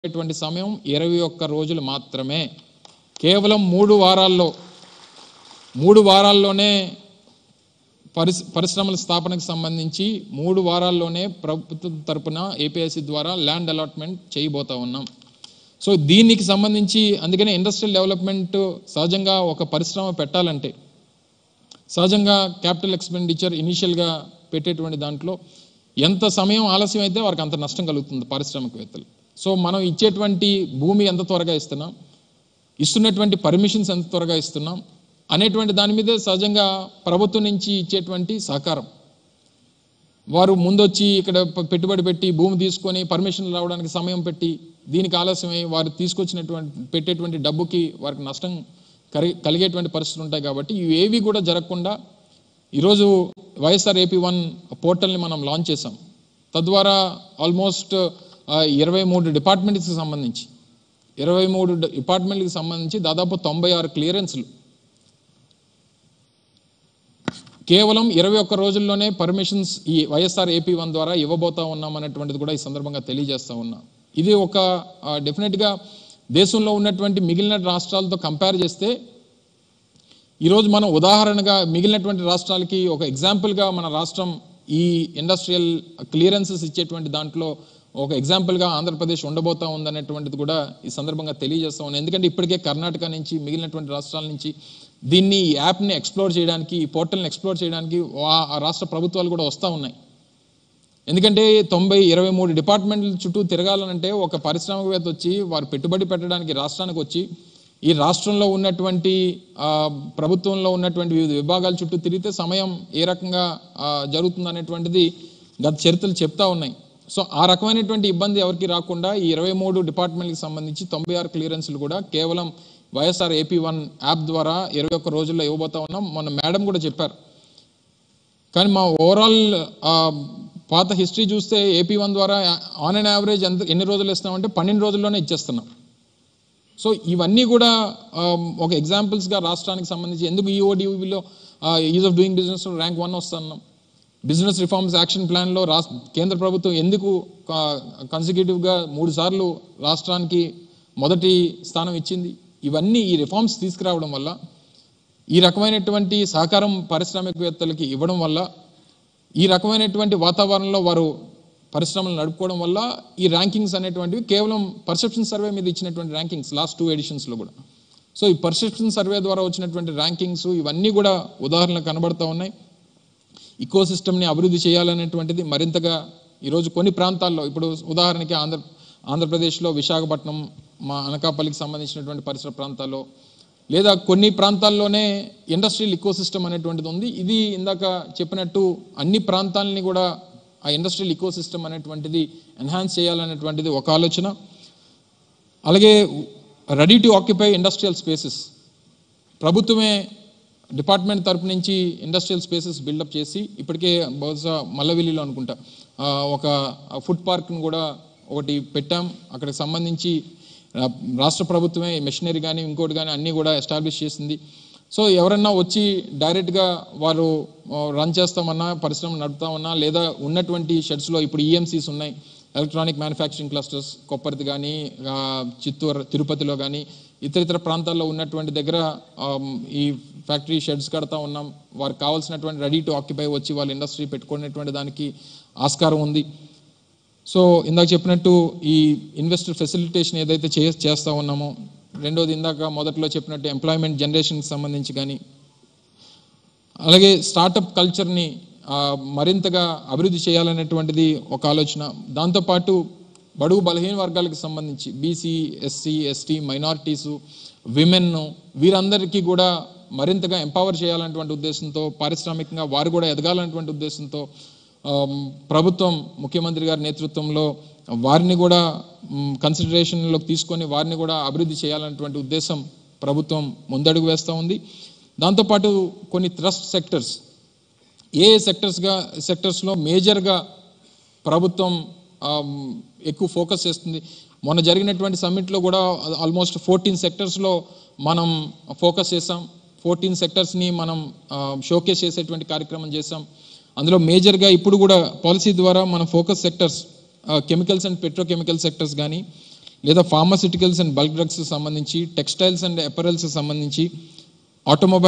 ఉండేటువంటి సమయం ఇరవై ఒక్క రోజులు మాత్రమే కేవలం మూడు వారాల్లో మూడు వారాల్లోనే పరిస్ పరిశ్రమల స్థాపనకు సంబంధించి మూడు వారాల్లోనే ప్రభుత్వం తరపున ఏపీఎస్సి ద్వారా ల్యాండ్ అలాట్మెంట్ చేయబోతా ఉన్నాం సో దీనికి సంబంధించి అందుకనే ఇండస్ట్రియల్ డెవలప్మెంట్ సహజంగా ఒక పరిశ్రమ పెట్టాలంటే సహజంగా క్యాపిటల్ ఎక్స్పెండిచర్ ఇనీషియల్గా పెట్టేటువంటి దాంట్లో ఎంత సమయం ఆలస్యం అయితే వారికి అంత నష్టం కలుగుతుంది పారిశ్రామికవేత్తలు సో మనం ఇచ్చేటువంటి భూమి ఎంత త్వరగా ఇస్తున్నాం ఇస్తున్నటువంటి పర్మిషన్స్ ఎంత త్వరగా ఇస్తున్నాం అనేటువంటి దాని మీదే సహజంగా ప్రభుత్వం నుంచి ఇచ్చేటువంటి సహకారం వారు ముందొచ్చి ఇక్కడ ప- పెట్టుబడి పెట్టి భూమి తీసుకొని పర్మిషన్లు రావడానికి సమయం పెట్టి దీనికి ఆలస్యమై వారు తీసుకొచ్చినటువంటి పెట్టేటువంటి డబ్బుకి వారికి నష్టం కరి కలిగేటువంటి పరిస్థితులు ఉంటాయి కాబట్టి ఇవి ఏవి కూడా జరగకుండా ఈరోజు వైఎస్ఆర్ ఏపీ వన్ పోర్టల్ని మనం లాంచ్ చేసాం తద్వారా ఆల్మోస్ట్ ఇరవై మూడు డిపార్ట్మెంట్స్కి సంబంధించి ఇరవై మూడు డిపార్ట్మెంట్కి సంబంధించి దాదాపు తొంభై ఆరు క్లియరెన్స్లు కేవలం ఇరవై ఒక్క రోజుల్లోనే పర్మిషన్స్ ఈ వైఎస్ఆర్ ఏపీ వన్ ద్వారా ఇవ్వబోతా ఉన్నాం అనేటువంటిది కూడా ఈ సందర్భంగా తెలియజేస్తా ఉన్నా ఇది ఒక ఆ, డెఫినెట్గా దేశంలో ఉన్నటువంటి మిగిలిన రాష్ట్రాలతో కంపేర్ చేస్తే ఈరోజు మనం ఉదాహరణగా మిగిలినటువంటి రాష్ట్రాలకి ఒక ఎగ్జాంపుల్గా మన రాష్ట్రం ఈ ఇండస్ట్రియల్ క్లియరెన్సెస్ ఇచ్చేటువంటి దాంట్లో ఒక ఎగ్జాంపుల్గా ఆంధ్రప్రదేశ్ ఉండబోతా ఉందనేటువంటిది కూడా ఈ సందర్భంగా తెలియజేస్తా ఉన్నాను ఎందుకంటే ఇప్పటికే కర్ణాటక నుంచి మిగిలినటువంటి రాష్ట్రాల నుంచి దీన్ని ఈ యాప్ని ఎక్స్ప్లోర్ చేయడానికి ఈ పోర్టల్ని ఎక్స్ప్లోర్ చేయడానికి వా- ఆ రాష్ట్ర ప్రభుత్వాలు కూడా వస్తూ ఉన్నాయి ఎందుకంటే తొంభై ఇరవై మూడు డిపార్ట్మెంట్ల చుట్టూ తిరగాలనంటే ఒక పారిశ్రామికవేత్త వచ్చి వారు పెట్టుబడి పెట్టడానికి రాష్ట్రానికి వచ్చి ఈ రాష్ట్రంలో ఉన్నటువంటి ఆ, ప్రభుత్వంలో ఉన్నటువంటి వివిధ విభాగాల చుట్టూ తిరిగితే సమయం ఏ రకంగా ఆ, జరుగుతుంది అనేటువంటిది గత చరిత్రలు చెప్తా ఉన్నాయి సో ఆ రకమైనటువంటి ఇబ్బంది ఎవరికి రాకుండా ఈ ఇరవై మూడు డిపార్ట్మెంట్కి సంబంధించి తొంభై ఆరు క్లియరెన్స్లు కూడా కేవలం వైఎస్ఆర్ ఏపీ వన్ యాప్ ద్వారా ఇరవై ఒక్క రోజుల్లో ఇవ్వబోతా ఉన్నాం మొన్న మేడం కూడా చెప్పారు కానీ మా ఓవరాల్ పాత హిస్టరీ చూస్తే ఏపీ వన్ ద్వారా ఆన్ అండ్ యావరేజ్ ఎంత ఎన్ని రోజులు ఇస్తున్నామంటే పన్నెండు రోజుల్లోనే ఇచ్చేస్తున్నాం సో ఇవన్నీ కూడా ఆ, ఒక ఎగ్జాంపుల్స్గా రాష్ట్రానికి సంబంధించి ఎందుకు ఈఓడిలో ease of doing business rank one వస్తున్నాం బిజినెస్ రిఫార్మ్స్ యాక్షన్ ప్లాన్లో రాష్ట్ర కేంద్ర ప్రభుత్వం ఎందుకు కన్సిక్యూటివ్గా మూడు సార్లు రాష్ట్రానికి మొదటి స్థానం ఇచ్చింది ఇవన్నీ ఈ రిఫార్మ్స్ తీసుకురావడం వల్ల ఈ రకమైనటువంటి సహకారం పారిశ్రామికవేత్తలకి ఇవ్వడం వల్ల ఈ రకమైనటువంటి వాతావరణంలో వారు పరిశ్రమలు నడుపుకోవడం వల్ల ఈ ర్యాంకింగ్స్ అనేటువంటివి కేవలం పర్సెప్షన్ సర్వే మీద ఇచ్చినటువంటి ర్యాంకింగ్స్ లాస్ట్ టూ ఎడిషన్స్లో కూడా సో ఈ పర్సెప్షన్ సర్వే ద్వారా వచ్చినటువంటి ర్యాంకింగ్స్ ఇవన్నీ కూడా ఉదాహరణలు కనబడుతూ ఉన్నాయి ఇకో సిస్టమ్ని అభివృద్ధి చేయాలనేటువంటిది మరింతగా ఈరోజు కొన్ని ప్రాంతాల్లో ఇప్పుడు ఉదాహరణకి ఆంధ్ర ఆంధ్రప్రదేశ్లో విశాఖపట్నం మా అనకాపల్లికి సంబంధించినటువంటి పరిసర ప్రాంతాల్లో లేదా కొన్ని ప్రాంతాల్లోనే ఇండస్ట్రియల్ ఇకో సిస్టమ్ అనేటువంటిది ఉంది ఇది ఇందాక చెప్పినట్టు అన్ని ప్రాంతాలని కూడా ఆ ఇండస్ట్రియల్ ఇకో సిస్టమ్ అనేటువంటిది ఎన్హాన్స్ చేయాలనేటువంటిది ఒక ఆలోచన అలాగే ready to occupy industrial spaces ప్రభుత్వమే డిపార్ట్మెంట్ తరపు నుంచి ఇండస్ట్రియల్ స్పేసెస్ బిల్డప్ చేసి ఇప్పటికే బహుశా మల్లవెల్లిలో అనుకుంటా ఆ, ఒక ఫుడ్ పార్క్ను కూడా ఒకటి పెట్టాం అక్కడికి సంబంధించి ఆ, రాష్ట్ర ప్రభుత్వమే మెషినరీ కానీ ఇంకోటి కానీ అన్నీ కూడా ఎస్టాబ్లిష్ చేసింది సో ఎవరన్నా వచ్చి డైరెక్ట్గా వారు రన్ చేస్తామన్నా పరిశ్రమ నడుపుతామన్నా లేదా ఉన్నటువంటి షెడ్స్లో ఇప్పుడు ఈఎంసీస్ ఉన్నాయి ఎలక్ట్రానిక్ మ్యానుఫ్యాక్చరింగ్ క్లస్టర్స్ కొప్పర్తి కానీ ఆ, చిత్తూరు తిరుపతిలో కానీ ఇతర ఇతర ప్రాంతాల్లో ఉన్నటువంటి దగ్గర ఆమ్, ఈ ఫ్యాక్టరీ షెడ్స్ కడతా ఉన్నాం వారికి కావాల్సినటువంటి రెడీ టు ఆక్యుపై వచ్చి వాళ్ళ ఇండస్ట్రీ పెట్టుకునేటువంటి దానికి ఆస్కారం ఉంది సో ఇందాక చెప్పినట్టు ఈ ఇన్వెస్టర్ ఫెసిలిటేషన్ ఏదైతే చే చేస్తూ ఉన్నామో రెండోది ఇందాక మొదట్లో చెప్పినట్టు ఎంప్లాయ్మెంట్ జనరేషన్కి సంబంధించి కానీ అలాగే స్టార్టప్ కల్చర్ని ఆ, మరింతగా అభివృద్ధి చేయాలనేటువంటిది ఒక ఆలోచన దాంతోపాటు బడుగు బలహీన వర్గాలకు సంబంధించి BC SC ST minorities women వీరందరికీ కూడా మరింతగా ఎంపవర్ చేయాలనేటువంటి ఉద్దేశంతో పారిశ్రామికంగా వారు కూడా ఎదగాలనేటువంటి ఉద్దేశంతో ఆమ్, ప్రభుత్వం ముఖ్యమంత్రి గారి నేతృత్వంలో వారిని కూడా కన్సిడరేషన్లోకి తీసుకొని వారిని కూడా అభివృద్ధి చేయాలనేటువంటి ఉద్దేశం ప్రభుత్వం ముందడుగు వేస్తూ ఉంది దాంతోపాటు కొన్ని ట్రస్ట్ సెక్టర్స్ ఏ ఏ సెక్టర్స్గా సెక్టర్స్లో మేజర్గా ప్రభుత్వం ఆమ్, ఎక్కువ ఫోకస్ చేస్తుంది మొన్న జరిగినటువంటి సమ్మిట్లో కూడా ఆల్మోస్ట్ ఫోర్టీన్ సెక్టర్స్లో మనం ఫోకస్ చేసాం ఫోర్టీన్ సెక్టర్స్ని మనం షోకేస్ చేసేటువంటి కార్యక్రమం చేసాం అందులో మేజర్గా ఇప్పుడు కూడా పాలసీ ద్వారా మన focus sectors chemicals and petrochemical sectors కానీ లేదా ఫార్మాసిటికల్స్ అండ్ బల్క్ డ్రగ్స్ సంబంధించి టెక్స్టైల్స్ అండ్ అపరల్స్ సంబంధించి ఆటోమొబైల్